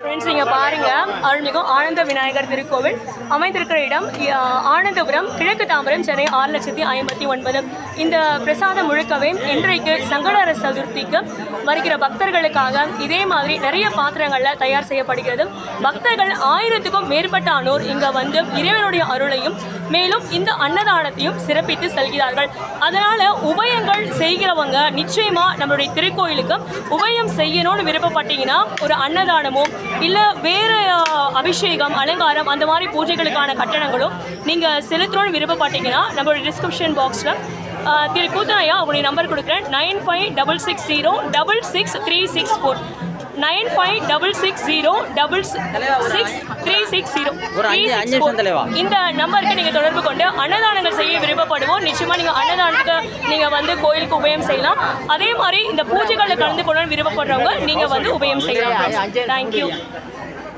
Friends இங்கே பாருங்க அருள்மிகு ஆனந்த விநாயகர் திருக்கோவில் அமைந்திருக்கிற இடம் அஹ், ஆனந்தபுரம் கிழக்கு தாம்பரம் சென்னை ஆறு லட்சத்தி ஐம்பத்தி ஒன்பது இந்த பிரசாதம் முழுக்கவே இன்றைக்கு சங்கடர சதுர்த்திக்கு வருகிற பக்தர்களுக்காக இதே மாதிரி நிறைய பாத்திரங்களில் தயார் செய்யப்படுகிறது பக்தர்கள் ஆயிரத்துக்கும் மேற்பட்டானோர் இங்கே வந்து இறைவனுடைய அருளையும் மேலும் இந்த அன்னதானத்தையும் சிறப்பித்து செல்கிறார்கள் அதனால உபயங்கள் செய்கிறவங்க நிச்சயமா நம்மளுடைய திருக்கோயிலுக்கு உபயம் செய்யணும்னு விருப்பப்பட்டீங்கன்னா ஒரு அன்னதானமோ இல்ல வேற அஹ், அபிஷேகம் அலங்காரம் அந்த மாதிரி பூஜைகளுக்கான கட்டணங்களும் நீங்க செலுத்தணும்னு விருப்பப்பட்டீங்கன்னா நம்மளுடைய டிஸ்கிரிப்ஷன் பாக்ஸ்ல திரு கூத்தனையா அவங்களுடைய நம்பர் கொடுக்குறேன் nine five double six zero double six three six four nine five double six zero double six three six zero ஒரு அஞ்சு- அஞ்சு நிமிஷம் தலைவா. இந்த நம்பருக்கு நீங்க தொடர்பு கொண்டு அன்னதானங்கள் செய்ய விருப்பப்படுவோம் நிச்சயமா நீங்க அன்னதானத்துக்கு நீங்க வந்து கோயிலுக்கு உபயம் செய்யலாம் அதே மாதிரி இந்த பூஜைகளில் கலந்து கொள்ள விருப்பப்படுறவங்க நீங்க வந்து உபயம் செய்யலாம் தேங்க்யூ